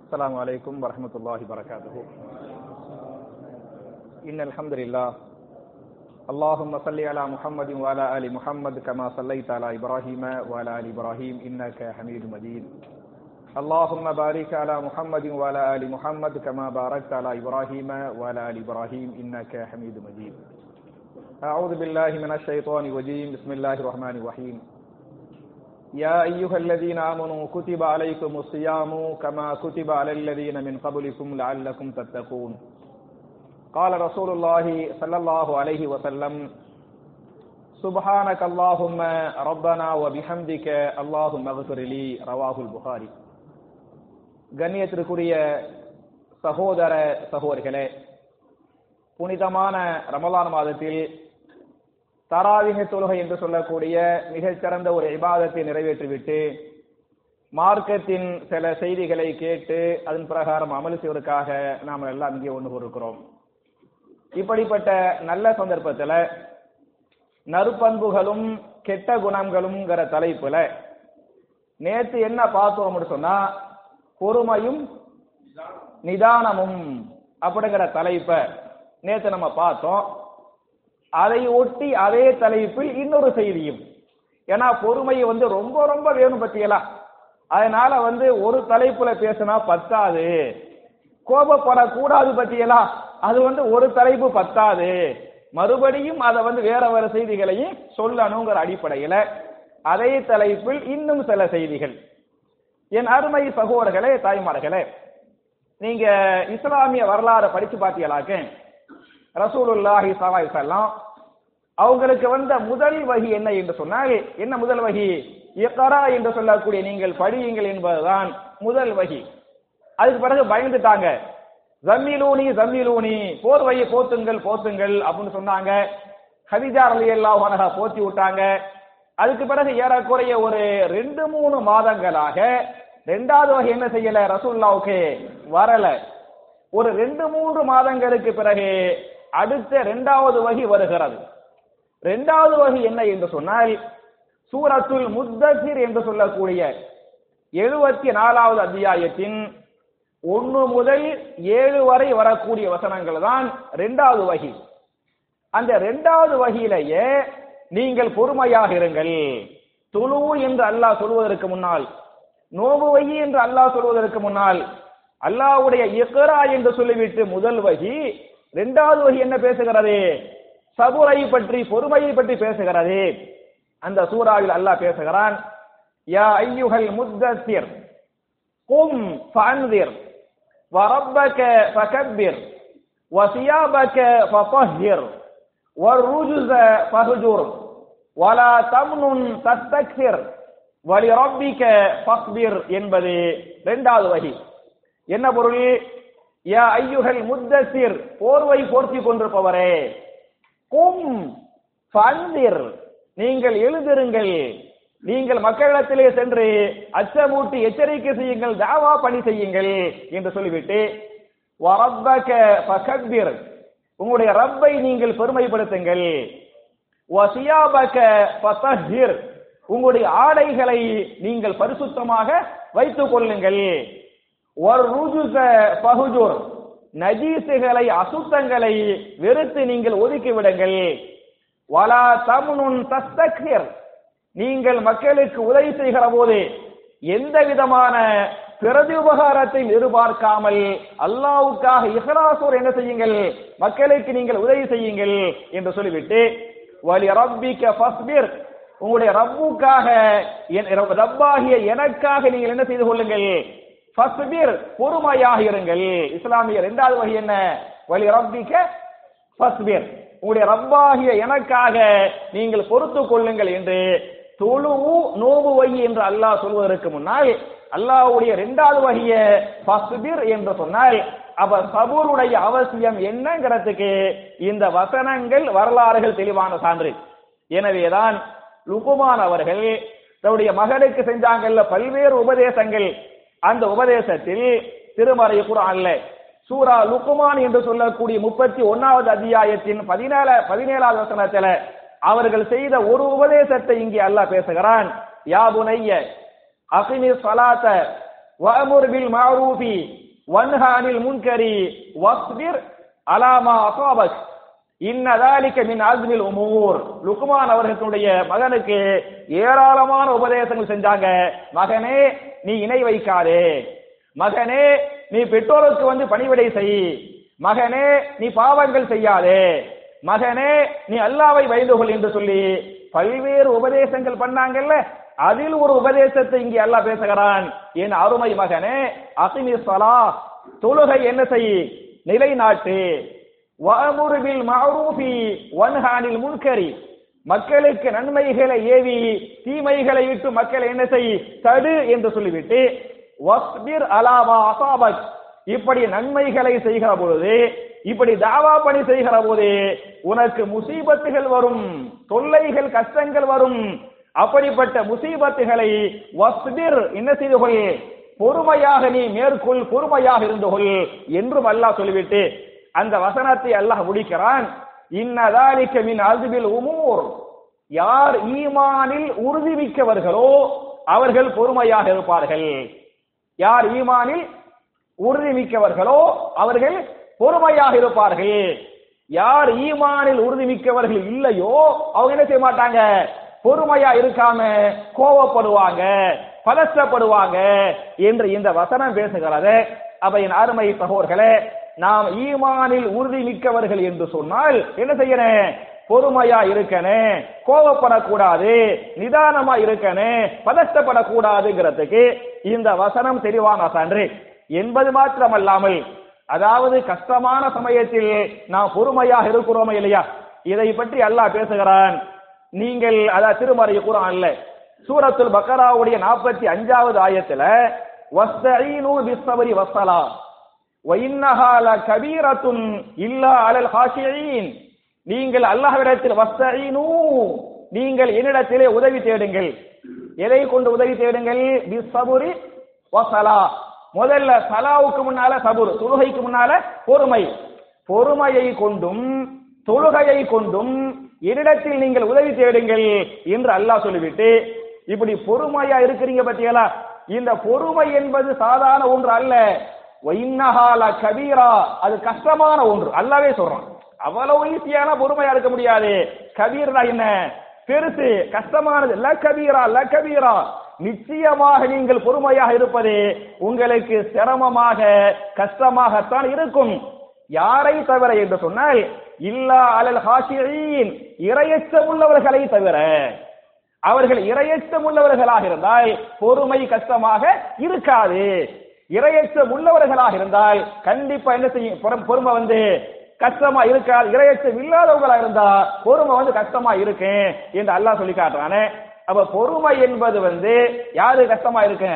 السلام عليكم ورحمة الله وبركاته إن الحمد لله اللهم صل على محمد وعلى آل محمد كما صليت على إبراهيم وعلى آل إبراهيم إنك حميد مجيد اللهم بارك على محمد وعلى آل محمد كما باركت على إبراهيم وعلى آل إبراهيم إنك حميد مجيد أعوذ بالله من الشيطان الرجيم بسم الله الرحمن الرحيم يا أيها الذين آمنوا كتب عليكم الصيام كما كتب على الذين من قبلكم لعلكم تتقون قال رسول الله صلى الله عليه وسلم سبحانك اللهم ربنا وبحمدك اللهم اغفر لي رواه البخاري கண்ணியத்திற்குரிய சகோதர சகோதரிகளே புனிதமான ரமலான் மாதத்தில் தராவிக தொழுகை என்று சொல்லக்கூடிய மிகச்சிறந்த ஒரு இபாதத்தை நிறைவேற்றிவிட்டு மார்க்கத்தின் சில செய்திகளை கேட்டு அதன் பிரகாரம் அமல் செய்வதற்காக நாம் எல்லாம் இங்கே ஒன்று கொடுக்கிறோம் இப்படிப்பட்ட நல்ல சந்தர்ப்பத்தில் நறுப்பண்புகளும் கெட்ட குணங்களும்ங்கிற தலைப்புல நேற்று என்ன பார்த்தோம்னு சொன்னா பொறுமையும் நிதானமும் அப்படிங்கிற தலைப்பை நேற்று நம்ம பார்த்தோம் அதை ஒட்டி அதே தலைப்பில் இன்னொரு செய்தியும் ஏன்னா பொறுமை வந்து ரொம்ப ரொம்ப வேணும் பத்தியலா அதனால வந்து ஒரு தலைப்புல பேசினா பத்தாது கோபப்படக்கூடாது பத்தியலா அது வந்து ஒரு தலைப்பு பத்தாது மறுபடியும் அதை வந்து வேற வேற செய்திகளையும் சொல்லணுங்கிற அடிப்படையில அதே தலைப்பில் இன்னும் சில செய்திகள் என் அருமை சகோதரர்களே தாய்மார்களே நீங்க இஸ்லாமிய வரலாறு படிச்சு பார்த்தீங்களாக்க ரசூலுல்லாஹி சலாய் செல்லாம் அவங்களுக்கு வந்த முதல் வகி என்ன என்று சொன்னால் என்ன முதல் வகி இக்கரா என்று சொல்லக்கூடிய நீங்கள் படியுங்கள் என்பதுதான் முதல் வகி அதுக்கு பிறகு பயந்துட்டாங்க ஜம்மிலூனி ஜம்மிலூனி போர்வையை போத்துங்கள் போத்துங்கள் அப்படின்னு சொன்னாங்க ஹதிஜா அலி அல்லாஹ் போத்தி விட்டாங்க அதுக்கு பிறகு ஏறக்குறைய ஒரு ரெண்டு மூணு மாதங்களாக ரெண்டாவது வகை என்ன செய்யல ரசூல்லாவுக்கு வரல ஒரு ரெண்டு மூன்று மாதங்களுக்கு பிறகு அடுத்த இரண்டாவது வகை வருகிறது இரண்டாவது வகை என்ன என்று சொன்னால் சூரத்துல் முத்தசிர் என்று சொல்லக்கூடிய எழுபத்தி நாலாவது அத்தியாயத்தின் ஒன்று முதல் ஏழு வரை வரக்கூடிய வசனங்கள் தான் இரண்டாவது வகை அந்த இரண்டாவது வகையிலேயே நீங்கள் பொறுமையாக இருங்கள் துளு என்று அல்லாஹ் சொல்வதற்கு முன்னால் நோவு வகி என்று அல்லாஹ் சொல்வதற்கு முன்னால் அல்லாவுடைய இக்கரா என்று சொல்லிவிட்டு முதல் வகி இரண்டாவது வகி என்ன பேசுகிறது சபுரை பற்றி பொறுமையை பற்றி பேசுகிறது அந்த சூறாவில் அல்லாஹ் பேசுகிறான் யா ஐயுகல் முத்தசிர் கும் ஃபன்திர் وربك فكبر وثيابك فطهر والرجز فهجر ولا تمنن تستكثر ولربك فاصبر என்பது இரண்டாவது வகை என்ன பொருள் யா ஐயுகல் முத்தசிர் போர்வை போர்த்தி கொண்டிருப்பவரே கும் ஃபந்திர் நீங்கள் எழுதிருங்கள் நீங்கள் மக்களிடத்திலே சென்று அச்சமூட்டி எச்சரிக்கை செய்யுங்கள் தாவா பணி செய்யுங்கள் என்று சொல்லிவிட்டு வரப்பக ஃபகப்பிர் உங்களுடைய ரப்பை நீங்கள் பெருமைப்படுத்துங்கள் வசியாபக ஃபதஹிர் உங்களுடைய ஆடைகளை நீங்கள் பரிசுத்தமாக வைத்துக் கொள்ளுங்கள் பகுஜூர் நஜீசுகளை அசுத்தங்களை வெறுத்து நீங்கள் ஒதுக்கி விடுங்கள் வலா தமுனுன் தஸ்தக்ஹிர் நீங்கள் மக்களுக்கு உதவி செய்கிற போது எந்த விதமான பிரதி உபகாரத்தை எதிர்பார்க்காமல் அல்லாவுக்காக இஹ்லாசோர் என்ன செய்யுங்கள் மக்களுக்கு நீங்கள் உதவி செய்யுங்கள் என்று சொல்லிவிட்டு வலி ரப்பிக்க ஃபஸ்பிர் உங்களுடைய ரப்புக்காக ரப்பாகிய எனக்காக நீங்கள் என்ன செய்து கொள்ளுங்கள் ஃபஸ்பிர் பொறுமையாக இருங்கள் இஸ்லாமிய இரண்டாவது வகை என்ன வலி ரப்பிக்க ஃபஸ்பிர் உங்களுடைய ரப்பாகிய எனக்காக நீங்கள் பொறுத்து கொள்ளுங்கள் என்று தொழுவு நோவு வை என்று அல்லாஹ் சொல்வதற்கு முன்னால் அல்லாஹ்வுடைய இரண்டாவது வகைய ஃபஸ்பிர் என்று சொன்னால் அவ சபூருடைய அவசியம் என்னங்கிறதுக்கு இந்த வசனங்கள் வரலாறுகள் தெளிவான சான்று எனவேதான் லுகுமான் அவர்கள் தன்னுடைய மகனுக்கு செஞ்சாங்கல்ல பல்வேறு உபதேசங்கள் அந்த உபதேசத்தில் திருமறை குரான்ல சூரா லுக்குமான் என்று சொல்லக்கூடிய முப்பத்தி ஒன்னாவது அத்தியாயத்தின் பதினேழ பதினேழாவது வசனத்துல அவர்கள் செய்த ஒரு உபதேசத்தை இங்கே அல்லாஹ் பேசுகிறான் யா புனைய அகிமி சலாத்த வஅமுர் பில் மஅரூஃபி வன்ஹா அனில் முன்கரி வஸ்பிர் அலா மா அஸாபக் இன்ன ذلك மின் அஸ்மில் உமூர் லுக்மான் அவர்களுடைய மகனுக்கு ஏராளமான உபதேசங்கள் செஞ்சாங்க மகனே நீ இணை வைக்காதே மகனே நீ பெற்றோருக்கு வந்து பணிவிடை செய் மகனே நீ பாவங்கள் செய்யாதே மகனே நீ அல்லாவை வைந்து கொள் என்று சொல்லி பல்வேறு உபதேசங்கள் பண்ணாங்கல்ல அதில் ஒரு உபதேசத்தை இங்கே அல்லாஹ் பேசுகிறான் என் அருமை மகனே அசிமி சலா தொழுகை என்ன செய் நிலைநாட்டு வஅமுர் பில் மஅரூஃபி வன்ஹானில் முன்கரி மக்களுக்கு நன்மைகளை ஏவி தீமைகளை விட்டு மக்களை என்ன செய் தடு என்று சொல்லிவிட்டு வஸ்பிர் அலாமா அசாபக் இப்படி நன்மைகளை செய்கிற பொழுது இப்படி தாவா பணி செய்கிற போது உனக்கு முசீபத்துகள் வரும் தொல்லைகள் கஷ்டங்கள் வரும் அப்படிப்பட்ட முசீபத்துகளை வஸ்பிர் என்ன செய்து கொள் பொறுமையாக நீ மேற்கொள் பொறுமையாக இருந்து கொள் என்றும் அல்லாஹ் சொல்லிவிட்டு அந்த வசனத்தை அல்லாஹ் முடிக்கிறான் இன்னதாலிக்க மின் அல்துபில் உமூர் யார் ஈமானில் உறுதிமிக்கவர்களோ அவர்கள் பொறுமையாக இருப்பார்கள் யார் ஈமானில் உறுதிமிக்கவர்களோ அவர்கள் பொறுமையாக இருப்பார்கள் யார் ஈமானில் உறுதிமிக்கவர்கள் இல்லையோ அவங்க என்ன செய்ய மாட்டாங்க பொறுமையா இருக்காம கோவப்படுவாங்க பதற்றப்படுவாங்க என்று இந்த வசனம் பேசுகிறது அப்ப என் அருமை சகோதர்களே நாம் ஈமானில் உறுதி மிக்கவர்கள் என்று சொன்னால் என்ன செய்யணும் பொறுமையா இருக்கணும் கோவப்படக்கூடாது நிதானமா இருக்கணும் பதஷ்டப்படக்கூடாதுங்கிறதுக்கு இந்த வசனம் தெளிவான சான்று என்பது மாத்திரமல்லாமல் அதாவது கஷ்டமான சமயத்தில் நாம் பொறுமையாக இருக்கிறோமே இல்லையா இதை பற்றி அல்லாஹ் பேசுகிறான் நீங்கள் அதாவது திருமறை குரான் அல்ல சூரத்துல் பக்கராவுடைய நாற்பத்தி அஞ்சாவது ஆயத்துல வஸ்தஈனு பிஸ்ஸபரி வஸ்ஸலா وَإِنَّهَا لَكَبِيرَةٌ إِلَّا عَلَى الْخَاشِعِينَ நீங்கள் அல்லாஹ்விடத்தில் வஸ்தஈனு நீங்கள் என்னிடத்திலே உதவி தேடுங்கள் எதை கொண்டு உதவி தேடுங்கள் பிஸ்ஸபரி வஸ்ஸலா முதல்ல சலாவுக்கு முன்னால சபுர் தொழுகைக்கு முன்னால பொறுமை பொறுமையை கொண்டும் தொழுகையை கொண்டும் என்னிடத்தில் நீங்கள் உதவி தேடுங்கள் என்று அல்லாஹ் சொல்லிவிட்டு இப்படி பொறுமையா இருக்கிறீங்க பத்தியலா இந்த பொறுமை என்பது சாதாரண ஒன்று அல்ல வைன்னஹால கபீரா அது கஷ்டமான ஒன்று அல்லாவே சொல்றான் அவ்வளவு ஈஸியான பொறுமையா இருக்க முடியாது கபீர்னா என்ன பெருசு கஷ்டமானது ல கபீரா ல கபீரா நிச்சயமாக நீங்கள் பொறுமையாக இருப்பது உங்களுக்கு சிரமமாக கஷ்டமாகத்தான் இருக்கும் யாரை தவிர என்று சொன்னால் இல்லா அலல் ஹாஷியின் இரையச்சம் உள்ளவர்களை தவிர அவர்கள் இரையச்சம் உள்ளவர்களாக இருந்தால் பொறுமை கஷ்டமாக இருக்காது இரையச்சம் உள்ளவர்களாக இருந்தால் கண்டிப்பா என்ன செய்யும் பொறும்- பொறுமை வந்து கஷ்டமா இருக்காது இரையச்சம் இல்லாதவங்களா இருந்தா பொறுமை வந்து கஷ்டமா இருக்கு என்று அல்லாஹ் சொல்லி காட்டுறானே அப்ப பொறுமை என்பது வந்து யாரு கஷ்டமா இருக்கு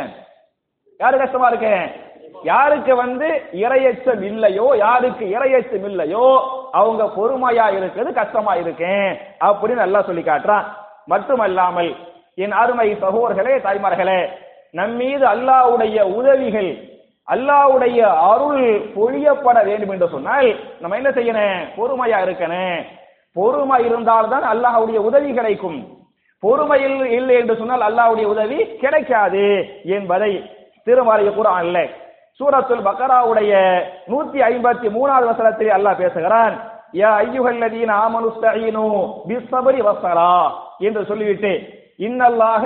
யாரு கஷ்டமா இருக்கு யாருக்கு வந்து இரையச்சம் இல்லையோ யாருக்கு இரையச்சம் இல்லையோ அவங்க பொறுமையா இருக்கிறது கஷ்டமா இருக்கு அப்படின்னு நல்லா சொல்லி காட்டுறான் மட்டுமல்லாமல் என் அருமை சகோதரர்களே தாய்மார்களே நம் மீது அல்லாஹ்வுடைய உதவிகள் அல்லாஹ்வுடைய அருள் பொழியப்பட வேண்டும் என்று சொன்னால் நம்ம என்ன செய்யணும் பொறுமையா இருக்கணும் பொறுமை இருந்தால்தான் அல்லாஹ்வுடைய உதவி கிடைக்கும் பொறுமையில் இல்லை என்று சொன்னால் அல்லாஹ்வுடைய உதவி கிடைக்காது என்பதை திருமறை குரான்ல சூரத்துல் பக்கராவுடைய நூத்தி ஐம்பத்தி மூணாவது வசனத்தில் அல்லாஹ் பேசுகிறான் யா ஐயுகல்லதீன ஆமனுஸ்தஈனு பிஸ்ஸபரி வஸ்ஸலா என்று சொல்லிவிட்டு இன்னல்லாக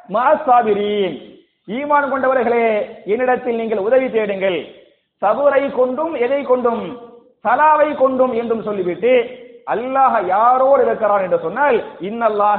மாசாபிரீன் ஈமான் கொண்டவர்களே என்னிடத்தில் நீங்கள் உதவி தேடுங்கள் சபுரை கொண்டும் எதை கொண்டும் சலாவை கொண்டும் என்றும் சொல்லிவிட்டு அல்லாஹ் யாரோடு இருக்கிறான் என்று சொன்னால் இன்னல்லாக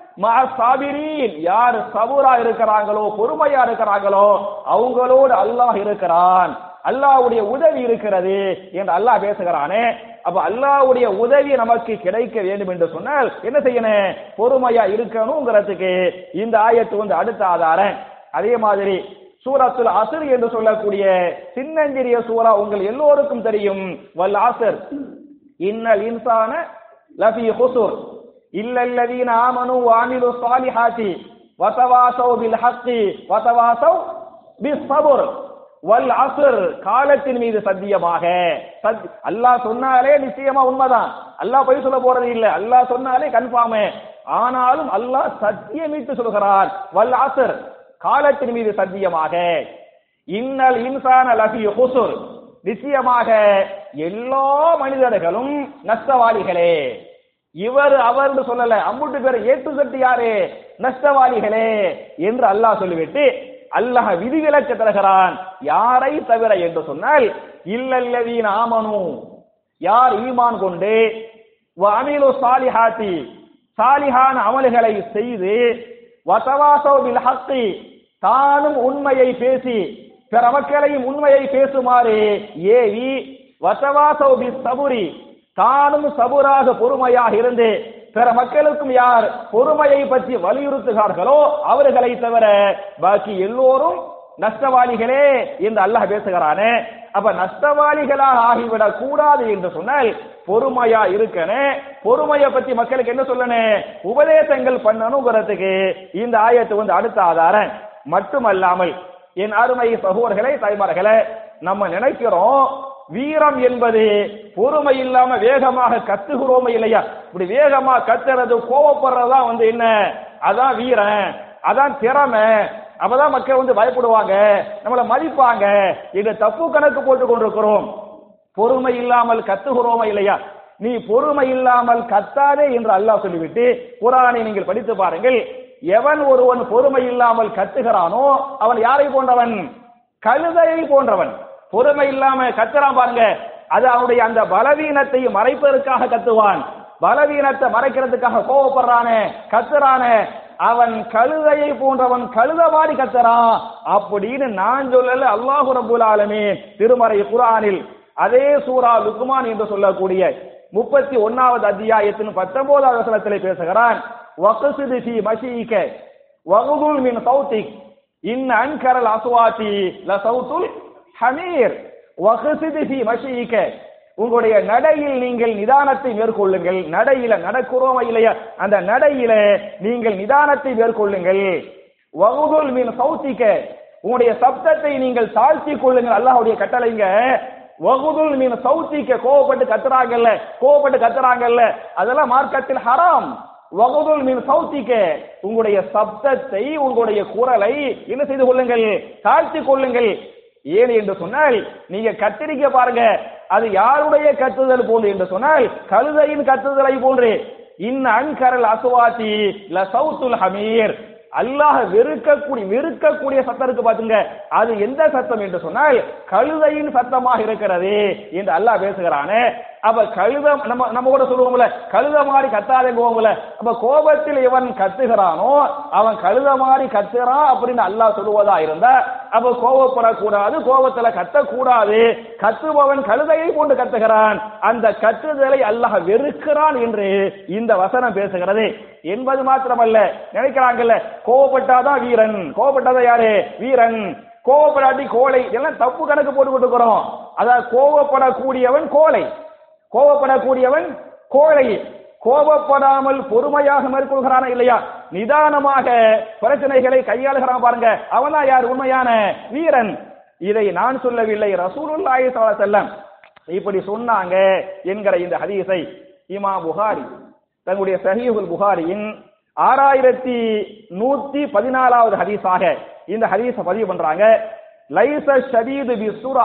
சாபிரீன் யார் சபுரா இருக்கிறாங்களோ பொறுமையா இருக்கிறாங்களோ அவங்களோடு அல்லாஹ் இருக்கிறான் அல்லாஹ்வுடைய உதவி இருக்கிறது என்று அல்லாஹ் பேசுகிறானே அப்ப அல்லாஹ்வுடைய உதவி நமக்கு கிடைக்க வேண்டும் என்று சொன்னால் என்ன செய்யணும் பொறுமையா இருக்கணுங்கிறதுக்கு இந்த ஆயத்து வந்து அடுத்த ஆதாரம் அதே மாதிரி சூரத்துல் அஸ்ர் என்று சொல்லக்கூடிய சின்னஞ்சிறிய சூரா உங்கள் எல்லோருக்கும் தெரியும் வல் அஸ்ர் இன்னல் இன்சான லஃபி ஹுசுர் இல்லல்லதீன ஆமனு வாமிலு சாலிஹாத்தி வதவாசௌ பில் ஹக்கி வதவாசௌ பிஸ்ஸபர் வல் அஸ்ர் காலத்தின் மீது சத்தியமாக சத்- அல்லாஹ் சொன்னாலே நிச்சயமா உண்மைதான் அல்லாஹ் பொய் சொல்ல போறது இல்ல அல்லாஹ் சொன்னாலே கன்ஃபார்ம் ஆனாலும் அல்லாஹ் சத்தியமிட்டு சொல்கிறார் வல் அஸ்ர் காலத்தின் மீது சத்தியமாக இன்னல் இன்சான லஃபி ஹுசுர் நிச்சயமாக எல்லா மனிதர்களும் நஷ்டவாளிகளே இவர் அவர் சொல்லல அம்புட்டு பேர் ஏட்டு சட்டு யாரு நஷ்டவாளிகளே என்று அல்லாஹ் சொல்லிவிட்டு அல்லாஹ் விதிவிலக்கு தருகிறான் யாரை தவிர என்று சொன்னால் இல்லல்லதீன் ஆமனு யார் ஈமான் கொண்டு அமிலு சாலிஹாத்தி சாலிஹான அமல்களை செய்து வசவாசோ பில் ஹக்கி தானும் உண்மையை பேசி பிற மக்களையும் உண்மையை பேசுமாறு ஏவி வசவாசோ பி சபுரி தானும் சபுராக பொறுமையாக இருந்து பிற மக்களுக்கும் யார் பொறுமையை பற்றி வலியுறுத்துகிறார்களோ அவர்களை தவிர பாக்கி எல்லோரும் நஷ்டவாளிகளே என்று அல்லாஹ் பேசுகிறானே அப்ப நஷ்டவாளிகளாக ஆகிவிடக் கூடாது என்று சொன்னால் பொறுமையா இருக்கணும் பொறுமையை பத்தி மக்களுக்கு என்ன சொல்லணும் உபதேசங்கள் பண்ணணுங்கிறதுக்கு இந்த ஆயத்து வந்து அடுத்த ஆதாரம் மட்டுமல்லாமல் என் அருமை சகோதரர்களே தாய்மார்களே நம்ம நினைக்கிறோம் வீரம் என்பது பொறுமை இல்லாம வேகமாக கத்துகிறோமே இல்லையா இப்படி வேகமா கத்துறது கோவப்படுறதா வந்து என்ன அதான் வீரன் அதான் திறமை அப்பதான் மக்கள் வந்து பயப்படுவாங்க நம்மள மதிப்பாங்க எங்க தப்பு கணக்கு போட்டு கொண்டிருக்கிறோம் பொறுமை இல்லாமல் கத்துகிறோமா இல்லையா நீ பொறுமை இல்லாமல் கத்தாதே என்று அல்லாஹ் சொல்லிவிட்டு குரானை நீங்கள் படித்து பாருங்கள் எவன் ஒருவன் பொறுமை இல்லாமல் கத்துகிறானோ அவன் யாரை போன்றவன் கழுதையை போன்றவன் பொறுமை இல்லாம கத்துறான் பாருங்க அது அவனுடைய அந்த பலவீனத்தை மறைப்பதற்காக கத்துவான் பலவீனத்தை மறைக்கிறதுக்காக கோவப்படுறானே கத்துறானே அவன் கழுதையை போன்றவன் கழுத மாதிரி கத்துறான் அப்படின்னு நான் சொல்லல அல்லாஹு ரபுல் ஆலமே திருமறை குரானில் அதே சூரா லுக்மான் என்று சொல்லக்கூடிய முப்பத்தி ஒன்னாவது அத்தியாயத்தின் பத்தொன்பதாவது வசனத்தில் பேசுகிறான் வகுசுது ஃபி மஷீக வகுதுல் மின் சௌத்திக் இன் அன்கரல் அசுவாத்தி ல சௌத்துல் ஹமீர் வகுசுது ஃபி மஷீக உங்களுடைய நடையில் நீங்கள் நிதானத்தை மேற்கொள்ளுங்கள் நடையில நடக்கிறோமா இல்லையா அந்த நடையில நீங்கள் நிதானத்தை மேற்கொள்ளுங்கள் வகுதுல் மின் சௌத்திக்க உங்களுடைய சப்தத்தை நீங்கள் தாழ்த்தி கொள்ளுங்கள் அல்லாஹ்வுடைய கட்டளைங்க வகுதுல் மீன் சௌத்திக்க கோவப்பட்டு கத்துறாங்கல்ல கோவப்பட்டு கத்துறாங்கல்ல அதெல்லாம் மார்க்கத்தில் ஹராம் வகுதுல் மீன் சௌத்திக்க உங்களுடைய சப்தத்தை உங்களுடைய குரலை என்ன செய்து கொள்ளுங்கள் தாழ்த்தி கொள்ளுங்கள் ஏன் என்று சொன்னால் நீங்க கத்திரிக்க பாருங்க அது யாருடைய கத்துதல் போன்று என்று சொன்னால் கழுதையின் கத்துதலை போன்று இன் அன்கரல் அசுவாத்தி ல சவுத்துல் ஹமீர் அல்லாஹ் வெறுக்கக்கூடிய வெறுக்கக்கூடிய சத்தம் இருக்கு பாத்துங்க அது எந்த சத்தம் என்று சொன்னால் கழுதையின் சத்தமாக இருக்கிறது என்று அல்லாஹ் பேசுகிறானே அப்ப கழுத நம்ம நம்ம கூட சொல்லுவோம்ல கழுத மாதிரி கத்தாதே போவோம்ல அப்ப கோபத்தில் இவன் கத்துகிறானோ அவன் கழுத மாதிரி கத்துறான் அப்படின்னு அல்லாஹ் சொல்லுவதா இருந்தா அப்ப கோபப்படக்கூடாது கோபத்துல கத்தக்கூடாது கத்துபவன் கழுதையை கொண்டு கத்துகிறான் அந்த கத்துதலை அல்லாஹ் வெறுக்கிறான் என்று இந்த வசனம் பேசுகிறது என்பது மாத்திரமல்ல நினைக்கிறாங்கல்ல கோவப்பட்டாதான் வீரன் கோவப்பட்டாதான் யாரு வீரன் கோவப்படாட்டி கோலை இதெல்லாம் தப்பு கணக்கு போட்டு கொடுக்கிறோம் அதாவது கோவப்படக்கூடியவன் கோலை கோவப்படக்கூடியவன் கோழை கோபப்படாமல் பொறுமையாக மேற்கொள்கிறானா இல்லையா நிதானமாக பிரச்சனைகளை கையாளுகிறான் பாருங்க அவன்தான் யார் உண்மையான வீரன் இதை நான் சொல்லவில்லை ரசூலுல்லாஹி ஸல்லல்லாஹு அலைஹி வஸல்லம் இப்படி சொன்னாங்க என்கிற இந்த ஹதீஸை இமா புகாரி தன்னுடைய சஹீஹுல் புகாரியின் ஆறாயிரத்தி நூத்தி பதினாலாவது ஹதீஸாக இந்த ஹதீஸை பதிவு பண்றாங்க லைச ஷதீது பி சுரா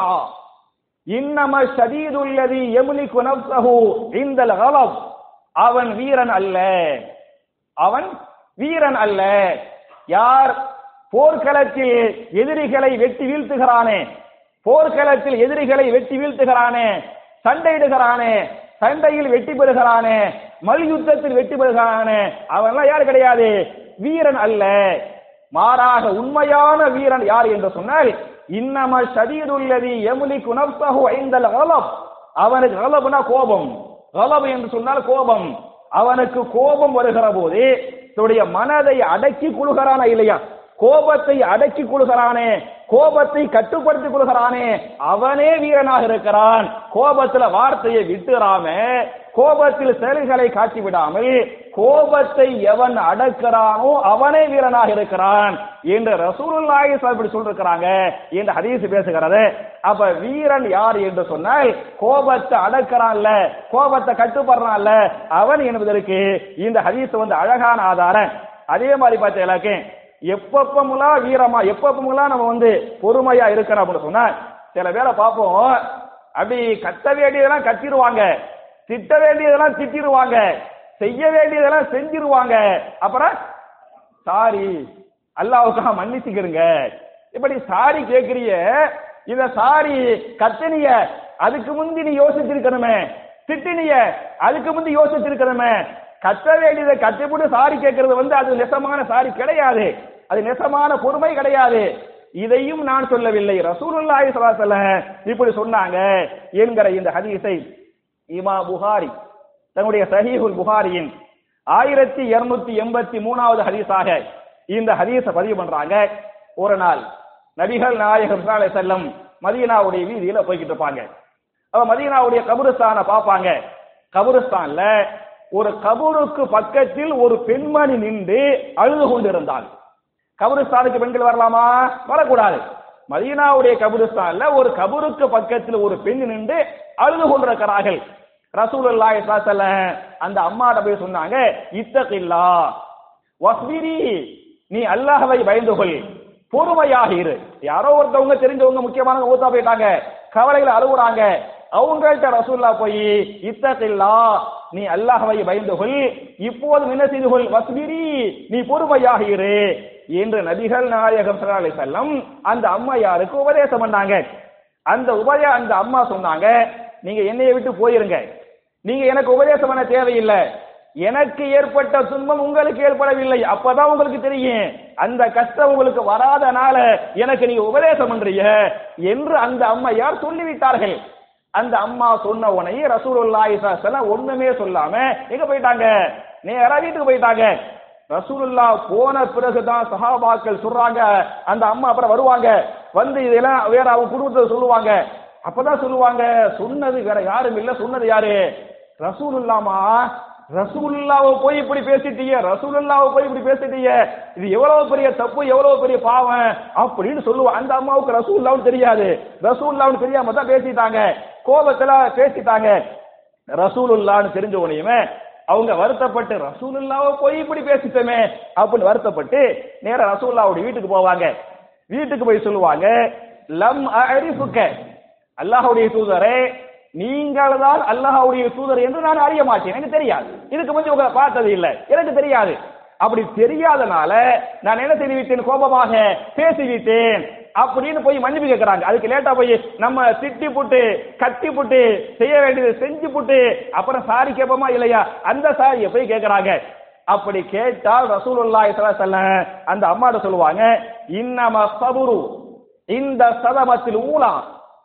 இன்னம ஷதீதுல்லதி எம்லிகு நஃப்ஸஹு இந்தல் கலப் அவன் வீரன் அல்ல அவன் வீரன் அல்ல யார் போர்க்களத்தில் எதிரிகளை வெட்டி வீழ்த்துகிறானே போர்க்களத்தில் எதிரிகளை வெட்டி வீழ்த்துகிறானே சண்டையிடுகிறானே சண்டையில் வெட்டி பெறுகிறானே மல்யுத்தத்தில் வெட்டி பெறுகிறானே அவன்லாம் யார் கிடையாது வீரன் அல்ல மாறாக உண்மையான வீரன் யார் என்று சொன்னால் இன்னம ஷதீதுல்லதி எமுலி குனப்சஹு ஐந்தல் கலப் அவனுக்கு கலப்னா கோபம் கலப் என்று சொன்னால் கோபம் அவனுக்கு கோபம் வருகிற போது தன்னுடைய மனதை அடக்கி கொள்கிறானா இல்லையா கோபத்தை அடக்கி கொள்கிறானே கோபத்தை கட்டுப்படுத்திக் கொள்கிறானே அவனே வீரனாக இருக்கிறான் கோபத்துல வார்த்தையை விட்டுறாம கோபத்தில் செயல்களை காட்டி விடாமல் கோபத்தை எவன் அடக்கிறானோ அவனே வீரனாக இருக்கிறான் என்று ரசூலுல்லாஹி இப்படி சொல்லிருக்கிறாங்க என்று ஹதீஸ் பேசுகிறது அப்ப வீரன் யார் என்று சொன்னால் கோபத்தை அடக்கிறான்ல கோபத்தை கட்டுப்படுறான்ல அவன் என்பதற்கு இந்த ஹதீஸ் வந்து அழகான ஆதாரம் அதே மாதிரி பார்த்தீங்களாக்கே எப்பப்பமுலாம் வீரமா எப்பப்பமுலாம் நம்ம வந்து பொறுமையா இருக்கிறோம் அப்படின்னு சொன்னா சில பேரை பார்ப்போம் அப்படி கத்த வேண்டியதெல்லாம் கத்திடுவாங்க திட்ட வேண்டியதெல்லாம் திட்டிடுவாங்க செய்ய வேண்டியதெல்லாம் செஞ்சிருவாங்க அப்புறம் சாரி அல்லாவுக்காக மன்னிச்சுக்கிறங்க இப்படி சாரி கேக்குறிய இத சாரி கத்தினிய அதுக்கு முந்தி நீ யோசிச்சிருக்கணுமே திட்டினிய அதுக்கு முந்தி யோசிச்சிருக்கணுமே கத்த வேண்டியதை கத்திப்புட்டு சாரி கேட்கறது வந்து அது நெசமான சாரி கிடையாது அது நெசமான பொறுமை கிடையாது இதையும் நான் சொல்லவில்லை ரசூலுல்லாஹி ஸல்லல்லாஹு அலைஹி வஸல்லம் இப்படி சொன்னாங்க என்கிற இந்த ஹதீஸை இமா புகாரி தன்னுடைய சஹீஹுல் புகாரியின் ஆயிரத்தி இருநூத்தி எண்பத்தி மூணாவது ஹதீஸாக இந்த ஹதீஸை பதிவு பண்றாங்க ஒரு நாள் நபிகள் நாயகம் ஸல்லல்லாஹு அலைஹி வஸல்லம் மதீனாவுடைய வீதியில போய்கிட்டு இருப்பாங்க அவ மதீனாவுடைய கபருஸ்தானை பார்ப்பாங்க கபருஸ்தான்ல ஒரு கபருக்கு பக்கத்தில் ஒரு பெண்மணி நின்று அழுது கொண்டிருந்தாள் கபருஸ்தானுக்கு பெண்கள் வரலாமா வரக்கூடாது மதீனாவுடைய கபருஸ்தான்ல ஒரு கபருக்கு பக்கத்தில் ஒரு பெண் நின்று அழுது கொண்டிருக்கிறார்கள் ரசூலுல்லாஹி ஸல்லல்லாஹு அலைஹி வஸல்லம் அந்த அம்மாட்ட போய் சொன்னாங்க இத்தகில்லா வஸ்பிரி நீ அல்லாஹ்வை பயந்து கொள் பொறுமையாக இரு யாரோ ஒருத்தவங்க தெரிஞ்சவங்க முக்கியமான ஊத்தா போயிட்டாங்க கவலையில அழுகுறாங்க அவங்கள்ட்ட ரசூல்லா போய் இத்தகில்லா நீ அல்லாஹ்வை பயந்து கொள் இப்போது என்ன செய்து கொள் வஸ்பிரி நீ பொறுமையாக இரு என்று நபிகள் நாயகம் ஸல்லல்லாஹு அலைஹி வஸல்லம் அந்த அம்மையாருக்கு உபதேசம் பண்ணாங்க அந்த உபய அந்த அம்மா சொன்னாங்க நீங்க என்னைய விட்டு போயிருங்க நீங்க எனக்கு உபதேசம் பண்ண தேவையில்லை எனக்கு ஏற்பட்ட துன்பம் உங்களுக்கு ஏற்படவில்லை அப்பதான் உங்களுக்கு தெரியும் அந்த கஷ்டம் உங்களுக்கு வராதனால எனக்கு நீங்க உபதேசம் பண்றீங்க என்று அந்த அம்மையார் சொல்லிவிட்டார்கள் அந்த அம்மா சொன்ன உடனே ரசூலுல்லாஹி ஸல்லல்லாஹு அலைஹி வஸல்லம் ஒண்ணுமே சொல்லாம எங்க போயிட்டாங்க நேரா வீட்டுக்கு போயிட்டாங்க ரசூலுல்லா போன பிறகுதான் சஹாபாக்கள் சொல்றாங்க அந்த அம்மா அப்புறம் வருவாங்க வந்து இதெல்லாம் வேற அவங்க குடும்பத்தை சொல்லுவாங்க அப்பதான் சொல்லுவாங்க சொன்னது வேற யாரும் இல்ல சொன்னது யாரு ரசூலுல்லாமா ரசூலுல்லாவை போய் இப்படி பேசிட்டீங்க ரசூலுல்லாவை போய் இப்படி பேசிட்டீங்க இது எவ்வளவு பெரிய தப்பு எவ்வளவு பெரிய பாவம் அப்படின்னு சொல்லுவாங்க அந்த அம்மாவுக்கு ரசூலுல்லாவும் தெரியாது ரசூலுல்லாவும் தெரியாம தான் பேசிட்டாங்க கோபத்துல பேசிட்டாங்க ரசூலுல்லான்னு தெரிஞ்ச உடனேயுமே அவங்க வருத்தப்பட்டு ரசூலுல்லாவை போய் இப்படி பேசிட்டோமே அப்படின்னு வருத்தப்பட்டு நேரா ரசூலுல்லாவுடைய வீட்டுக்கு போவாங்க வீட்டுக்கு போய் சொல்லுவாங்க லம் அரிஃபுக்க அல்லாஹ்வுடைய தூதரே நீங்கள் தான் அல்லாஹ்வுடைய தூதர் என்று நான் அறிய மாட்டேன் எனக்கு தெரியாது இதுக்கு முந்தி உங்களை பார்த்தது இல்லை எனக்கு தெரியாது அப்படி தெரியாதனால நான் என்ன செய்து விட்டேன் கோபமாக பேசிவிட்டேன் அப்படின்னு போய் மன்னிப்பு கேட்கறாங்க அதுக்கு லேட்டா போய் நம்ம திட்டி புட்டு கட்டி புட்டு செய்ய வேண்டியது செஞ்சு புட்டு அப்புறம் சாரி கேட்போமா இல்லையா அந்த சாரியை போய் கேட்கறாங்க அப்படி கேட்டால் ரசூலுல்லாஹி ஸல்லல்லாஹு அலைஹி வஸல்லம் அந்த அம்மாட்ட சொல்லுவாங்க இன்னம சபுரு இந்த சதமத்தில் ஊலா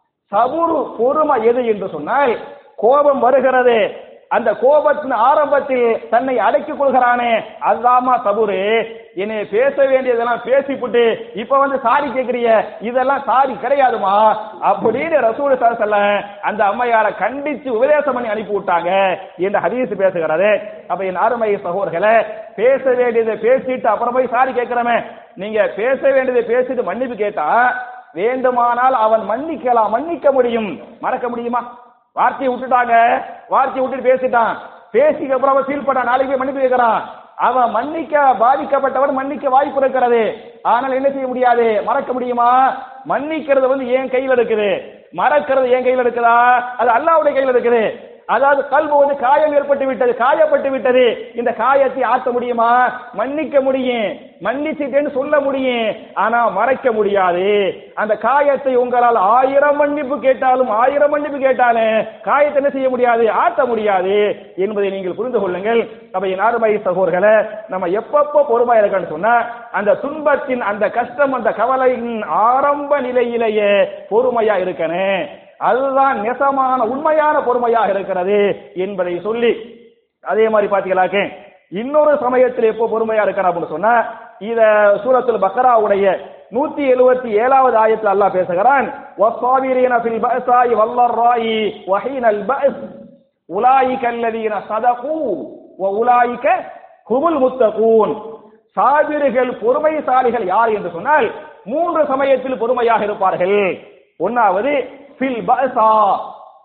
சபுரு பொறுமை எது என்று சொன்னால் கோபம் வருகிறது அந்த கோபத்தின் ஆரம்பத்தில் தன்னை அடக்கிக் கொள்கிறானே அதுதாமா சபுரு என்னை பேச வேண்டியதெல்லாம் பேசிப்புட்டு இப்ப வந்து சாரி கேக்குறிய இதெல்லாம் சாரி கிடையாதுமா அப்படின்னு ரசூல் சொல்ல அந்த அம்மையார கண்டிச்சு உபதேசம் பண்ணி அனுப்பி விட்டாங்க என்று ஹதீஸ் பேசுகிறது அப்ப என் அருமை சகோதரர்களை பேச வேண்டியதை பேசிட்டு அப்புறம் போய் சாரி கேட்கிறோமே நீங்க பேச வேண்டியதை பேசிட்டு மன்னிப்பு கேட்டா வேண்டுமானால் அவன் மன்னிக்கலாம் மன்னிக்க முடியும் மறக்க முடியுமா வார்த்தையை விட்டுட்டாங்க வார்த்தையை விட்டுட்டு பேசிட்டான் பேசிக்க அப்புறம் அவன் ஃபீல் பண்ணான் நாளைக்கு போய் மன்னிப்பு கேட்கறான் அவன் மன்னிக்க பாதிக்கப்பட்டவன் மன்னிக்க வாய்ப்பு இருக்கிறது ஆனால் என்ன செய்ய முடியாது மறக்க முடியுமா மன்னிக்கிறது வந்து என் கையில் இருக்குது மறக்கிறது என் கையில் இருக்குதா அது அல்லாவுடைய கையில் இருக்குது அதாவது கல்வி வந்து காயம் ஏற்பட்டு விட்டது காயப்பட்டு விட்டது இந்த காயத்தை ஆற்ற முடியுமா மன்னிக்க முடியும் மன்னிச்சிட்டேன்னு சொல்ல முடியும் ஆனா மறைக்க முடியாது அந்த காயத்தை உங்களால் ஆயிரம் மன்னிப்பு கேட்டாலும் ஆயிரம் மன்னிப்பு கேட்டாலும் காயத்தை என்ன செய்ய முடியாது ஆற்ற முடியாது என்பதை நீங்கள் புரிந்து கொள்ளுங்கள் அப்ப என் அருமை சகோதரர்களை நம்ம எப்பப்போ பொறுமையா இருக்கன்னு சொன்னா அந்த துன்பத்தின் அந்த கஷ்டம் அந்த கவலையின் ஆரம்ப நிலையிலேயே பொறுமையா இருக்கணும் அதுதான் நெசமான உண்மையான பொறுமையாக இருக்கிறது என்பதை சொல்லி அதே மாதிரி பாத்தீங்களாக்க இன்னொரு சமயத்தில் எப்போ பொறுமையா இருக்கிறா அப்படின்னு சொன்னா இத சூரத்துல் பக்கராவுடைய நூத்தி எழுபத்தி ஏழாவது ஆயத்தில் அல்லாஹ் பேசுகிறான் வஸ்ஸாபிரீன ஃபில் பஅஸாஇ வல்லர்ராஇ வஹீனல் பஅஸ் உலாயிக அல்லதீன சதகு வ உலாயிக ஹுமுல் முத்தகூன் சாபிர்கள் பொறுமைசாலிகள் யார் என்று சொன்னால் மூன்று சமயத்தில் பொறுமையாக இருப்பார்கள் ஒன்னாவது ஃபில் பஅஸா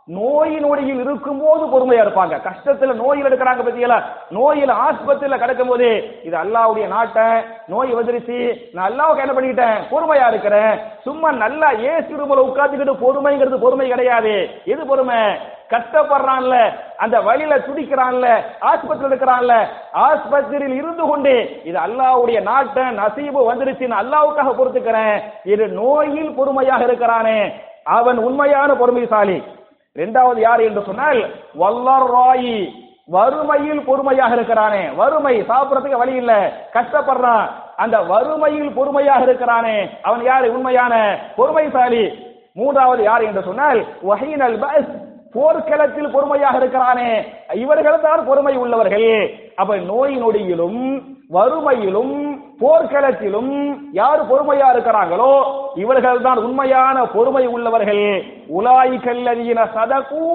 நோய் நொடியில் இருக்கும்போது பொறுமையா இருப்பாங்க கஷ்டத்துல நோயில் எடுக்கிறாங்க பத்தியல நோயில ஆஸ்பத்திரியில கிடக்கும் போது இது அல்லாவுடைய நாட்டை நோய் வந்துருச்சு நான் அல்லாவுக்கு என்ன பண்ணிக்கிட்டேன் பொறுமையா இருக்கிறேன் சும்மா நல்லா ஏசி ரூம்ல உட்காந்துக்கிட்டு பொறுமைங்கிறது பொறுமை கிடையாது எது பொறுமை கஷ்டப்படுறான்ல அந்த வழியில துடிக்கிறான்ல ஆஸ்பத்திரி இருக்கிறான்ல ஆஸ்பத்திரியில் இருந்து கொண்டு இது அல்லாவுடைய நாட்டை நசீபு வந்துருச்சுன்னு அல்லாவுக்காக பொறுத்துக்கிறேன் இது நோயில் பொறுமையாக இருக்கிறானே அவன் உண்மையான பொறுமைசாலி இரண்டாவது யார் என்று சொன்னால் வல்லர் ராயி வறுமையில் பொறுமையாக இருக்கிறானே வறுமை சாப்பிடறதுக்கு வழி இல்ல கஷ்டப்படுறான் அந்த வறுமையில் பொறுமையாக இருக்கிறானே அவன் யாரு உண்மையான பொறுமைசாலி மூன்றாவது யார் என்று சொன்னால் வஹீனல் பஸ் போர்க்களத்தில் பொறுமையாக இருக்கிறானே இவர்கள் தான் பொறுமை உள்ளவர்கள் அப்ப நோய் நொடியிலும் வறுமையிலும் போர்க்களத்திலும் யார் பொறுமையா இருக்கிறாங்களோ இவர்கள் தான் உண்மையான பொறுமை உள்ளவர்கள் உலாய் கல்லறியின சதகு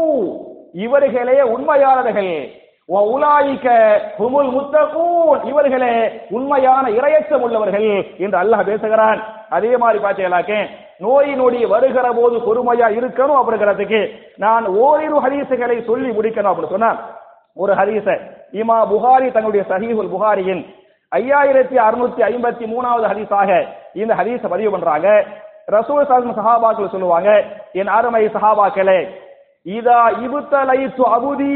இவர்களே உண்மையானவர்கள் உலாயிக்க ஹுமுல் முத்தகூன் இவர்களே உண்மையான இரையச்சம் உள்ளவர்கள் என்று அல்லாஹ் பேசுகிறான் அதே மாதிரி பார்த்தீங்களாக்கே நோய் நொடி வருகிற போது பொறுமையா இருக்கணும் அப்படிங்கிறதுக்கு நான் ஓரிரு ஹதீசுகளை சொல்லி முடிக்கணும் அப்படின்னு சொன்னா ஒரு ஹதீஸ இமா புகாரி தன்னுடைய சஹீஹுல் புகாரியின் ஐயாயிரத்தி அறுநூத்தி ஐம்பத்தி மூணாவது ஹதீஸாக இந்த ஹதீஸ பதிவு பண்றாங்க ரசூல் சாஹிப் சஹாபாக்கள் சொல்லுவாங்க என் அருமை சஹாபாக்களே இதா இபுத்தலைத்து அபுதி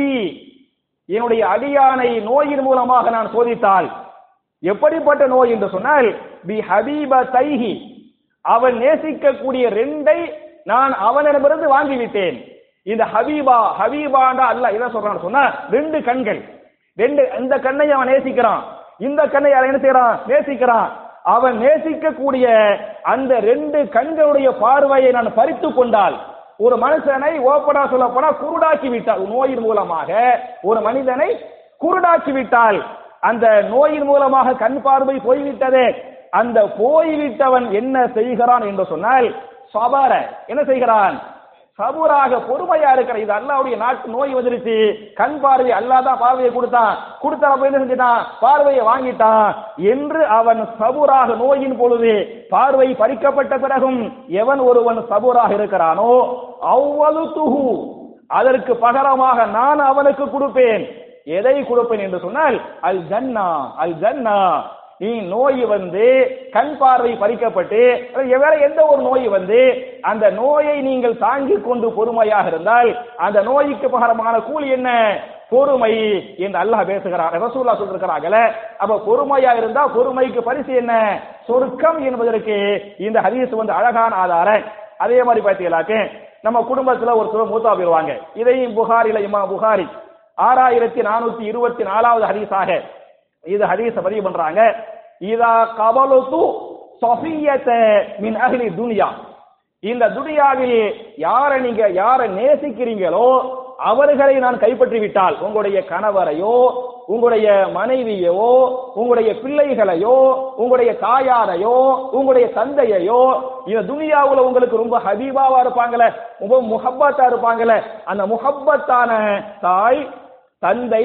என்னுடைய அடியானை நோயின் மூலமாக நான் சோதித்தால் எப்படிப்பட்ட நோய் என்று சொன்னால் பி ஹபீப தைஹி அவன் நேசிக்கக்கூடிய ரெண்டை நான் அவனிடமிருந்து வாங்கிவிட்டேன் இந்த ஹபீபா ஹபீபாண்டா அல்ல இதை சொல்றான்னு சொன்னா ரெண்டு கண்கள் ரெண்டு இந்த கண்ணை அவன் நேசிக்கிறான் இந்த கண்ணை அவன் என்ன செய்யறான் நேசிக்கிறான் அவன் நேசிக்கக்கூடிய அந்த ரெண்டு கண்களுடைய பார்வையை நான் பறித்து கொண்டால் ஒரு மனுஷனை ஓப்பனா சொல்ல போனா குருடாக்கி விட்டால் நோயின் மூலமாக ஒரு மனிதனை குருடாக்கி விட்டால் அந்த நோயின் மூலமாக கண் பார்வை போய்விட்டதே அந்த போய்விட்டவன் என்ன செய்கிறான் என்று சொன்னால் சபர என்ன செய்கிறான் சபுராக பொறுமையா இருக்கிற இது அல்லாவுடைய நாட்டு நோய் வந்துருச்சு கண் பார்வை அல்லாதான் பார்வையை கொடுத்தான் கொடுத்த என்ன செஞ்சிட்டான் பார்வையை வாங்கிட்டான் என்று அவன் சபுராக நோயின் பொழுது பார்வை பறிக்கப்பட்ட பிறகும் எவன் ஒருவன் சபுராக இருக்கிறானோ அவ்வளவு துகு அதற்கு பகரமாக நான் அவனுக்கு கொடுப்பேன் எதை கொடுப்பேன் என்று சொன்னால் அல் ஜன்னா அல் ஜன்னா நீ நோய் வந்து கண் பார்வை பறிக்கப்பட்டு வேற எந்த ஒரு நோய் வந்து அந்த நோயை நீங்கள் தாங்கிக் கொண்டு பொறுமையாக இருந்தால் அந்த நோய்க்கு பகரமான கூலி என்ன பொறுமை என்று அல்லாஹ் பேசுகிறார் ரசூல்லா சொல்லிருக்கிறாங்கல்ல அப்ப பொறுமையா இருந்தா பொறுமைக்கு பரிசு என்ன சொர்க்கம் என்பதற்கு இந்த ஹதீஸ் வந்து அழகான ஆதாரம் அதே மாதிரி பார்த்தீங்களாக்கு நம்ம குடும்பத்துல ஒருத்தர் மூத்தா போயிருவாங்க இதையும் புகாரில இமா புகாரி ஆறாயிரத்தி நானூத்தி இருபத்தி நாலாவது ஹதீஸாக இது ஹதீஸ பதிவு பண்றாங்க இதா கபலுத்து சொஃபியத்த மின் அஹ்லி துனியா இந்த துனியாவில் யாரை நீங்க யாரை நேசிக்கிறீங்களோ அவர்களை நான் கைப்பற்றி விட்டால் உங்களுடைய கணவரையோ உங்களுடைய மனைவியோ உங்களுடைய பிள்ளைகளையோ உங்களுடைய தாயாரையோ உங்களுடைய தந்தையையோ இந்த துனியாவுல உங்களுக்கு ரொம்ப ஹபீபாவா இருப்பாங்களே ரொம்ப முஹப்பத்தா இருப்பாங்களே அந்த முஹப்பத்தான தாய் தந்தை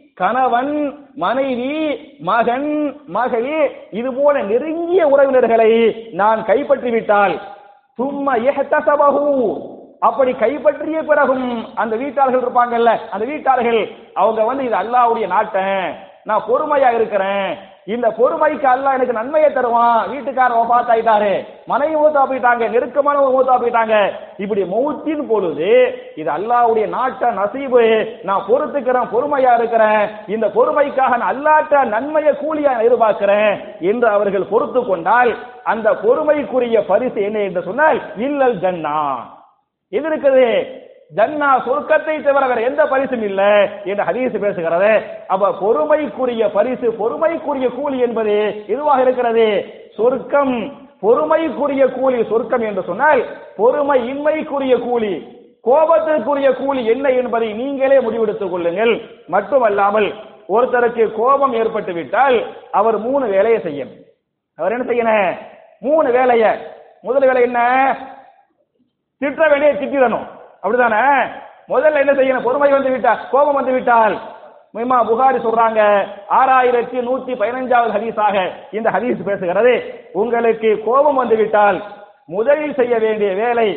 கணவன் மனைவி மகன் மகள் இது போல நெருங்கிய உறவினர்களை நான் கைப்பற்றி விட்டால் சும்மா எஹ்தசபஹு அப்படி கைப்பற்றிய பிறகும் அந்த வீட்டாளர்கள் இருப்பாங்கல்ல அந்த வீட்டாளர்கள் அவங்க வந்து இது அல்லாவுடைய நாட்டன் நான் பொறுமையா இருக்கிறேன் இந்த பொறுமைக்கு அல்லாஹ் எனக்கு நன்மையை தருவான் வீட்டுக்காரர் ஒபாத் ஆயிட்டாரு மனைவி மூத்தா போயிட்டாங்க நெருக்கமான மூத்தா போயிட்டாங்க இப்படி மௌத்தின் பொழுது இது அல்லாவுடைய நாட்ட நசீபு நான் பொறுத்துக்கிறேன் பொறுமையா இருக்கிறேன் இந்த பொறுமைக்காக நான் அல்லாட்ட நன்மையை கூலியா எதிர்பார்க்கிறேன் என்று அவர்கள் பொறுத்து கொண்டால் அந்த பொறுமைக்குரிய பரிசு என்ன என்று சொன்னால் இல்லல் ஜன்னா எது இருக்குது ஜன்னா சொர்க்கத்தை தவிர வேற எந்த பரிசும் இல்ல என்று ஹதீஸ் பேசுகிறது அப்ப பொறுமைக்குரிய பரிசு பொறுமைக்குரிய கூலி என்பது எதுவாக இருக்கிறது சொர்க்கம் பொறுமைக்குரிய கூலி சொர்க்கம் என்று சொன்னால் பொறுமை இன்மைக்குரிய கூலி கோபத்திற்குரிய கூலி என்ன என்பதை நீங்களே முடிவெடுத்துக் கொள்ளுங்கள் மட்டுமல்லாமல் ஒருத்தருக்கு கோபம் ஏற்பட்டு விட்டால் அவர் மூணு வேலையை செய்யும் அவர் என்ன செய்யணும் மூணு வேலைய முதல் வேலை என்ன திட்ட வேண்டிய திட்டிடணும் அப்படிதானே முதல்ல என்ன செய்யணும் பொறுமை வந்து விட்டால் கோபம் வந்து விட்டால் மிமா புகாரி சொல்றாங்க ஆறாயிரத்தி நூத்தி பதினஞ்சாவது ஹதீஸாக இந்த ஹதீஸ் பேசுகிறது உங்களுக்கு கோபம் வந்து விட்டால் முதலில் செய்ய வேண்டிய வேலை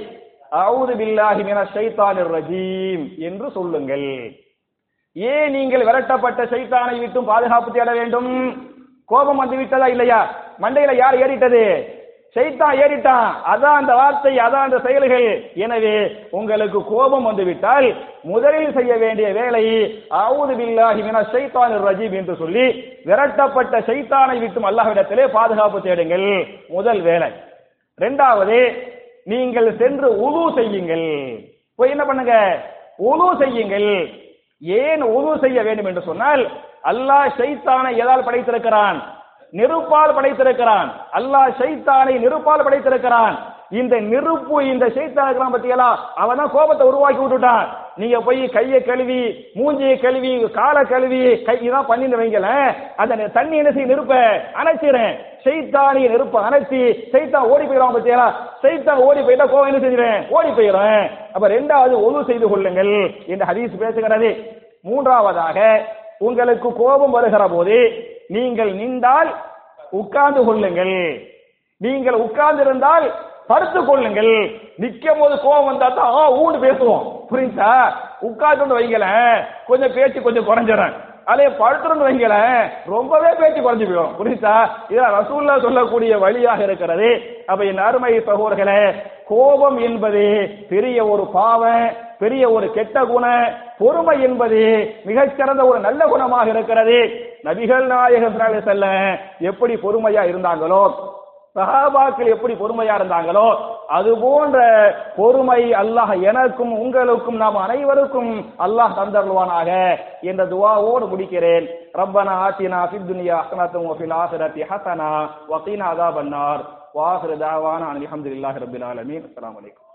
அவுது பில்லாஹி மினஷ் ஷைத்தானிர் ரஜீம் என்று சொல்லுங்கள் ஏன் நீங்கள் விரட்டப்பட்ட சைத்தானை விட்டும் பாதுகாப்பு தேட வேண்டும் கோபம் வந்து விட்டதா இல்லையா மண்டையில யார் ஏறிட்டது சைத்தான் ஏறிட்டான் அதான் அந்த வார்த்தை அதான் அந்த செயல்கள் எனவே உங்களுக்கு கோபம் வந்து விட்டால் முதலில் செய்ய வேண்டிய வேலை அவுது பில்லாஹி மினஷ் ஷைத்தானிர் ரஜீம் என்று சொல்லி விரட்டப்பட்ட சைத்தானை விட்டும் அல்லாஹ்விடத்திலே பாதுகாப்பு தேடுங்கள் முதல் வேலை இரண்டாவது நீங்கள் சென்று உது செய்யுங்கள் போய் என்ன பண்ணுங்க உது செய்யுங்கள் ஏன் உது செய்ய வேண்டும் என்று சொன்னால் அல்லாஹ் ஷைத்தானை எதால் படைத்திருக்கிறான் நெருப்பால் படைத்திருக்கிறான் அல்லாஹ் ஷைத்தானை நெருப்பால் படைத்திருக்கிறான் இந்த நெருப்பு இந்த ஷைத்தான் இருக்கிறான் பத்தியலா அவன் தான் கோபத்தை உருவாக்கி விட்டுட்டான் நீங்க போய் கையை கழுவி மூஞ்சியை கழுவி காலை கழுவி கை இதான் பண்ணிட்டு வைங்களேன் அந்த தண்ணி என்ன செய்ய நெருப்ப அணைச்சிறேன் செய்தானி நெருப்ப அணைச்சி செய்தான் ஓடி போயிடும் பத்தியலா செய்தான் ஓடி போயிட்டா கோவம் என்ன செஞ்சிடறேன் ஓடி போயிடும் அப்ப ரெண்டாவது ஒழு செய்து கொள்ளுங்கள் என்று ஹதீஸ் பேசுகிறது மூன்றாவதாக உங்களுக்கு கோபம் வருகிற போது நீங்கள் நின்றால் உட்கார்ந்து கொள்ளுங்கள் நீங்கள் உட்கார்ந்து இருந்தால் படுத்துக் கொள்ளுங்கள் நிக்கும் போது கோபம் வந்தா தான் ஆ ஊன்னு பேசுவோம் புரியுதா உட்கார்ந்து வைங்களேன் கொஞ்சம் பேச்சு கொஞ்சம் குறைஞ்சிடறேன் அதே படுத்துருந்து வைங்களேன் ரொம்பவே பேச்சு குறைஞ்சு போயிடும் புரியுதா இதான் ரசூல்லா சொல்லக்கூடிய வழியாக இருக்கிறது அப்ப என் அருமை சகோதரர்களே கோபம் என்பது பெரிய ஒரு பாவம் பெரிய ஒரு கெட்ட குணம் பொறுமை என்பது மிகச்சிறந்த ஒரு நல்ல குணமாக இருக்கிறது நபிகள் நாயகம் செல்ல எப்படி பொறுமையா இருந்தாங்களோ சஹாபாக்கள் எப்படி பொறுமையா இருந்தாங்களோ அது போன்ற பொறுமை அல்லாஹ் எனக்கும் உங்களுக்கும் நாம் அனைவருக்கும் அல்லாஹ் தந்தருவானாக என்ற துவாவோடு முடிக்கிறேன் ரப்பனா ஆத்தினா ஃபித் துனியா ஹசனத்தும் வஃபில் ஆஹிரத்தி ஹசனா வகீனா அதாபன்னார் வாஹிரு தாவானா அல்ஹம்துலில்லாஹி ரப்பில் ஆலமீன் அஸ்ஸலாமு அலைக்கும்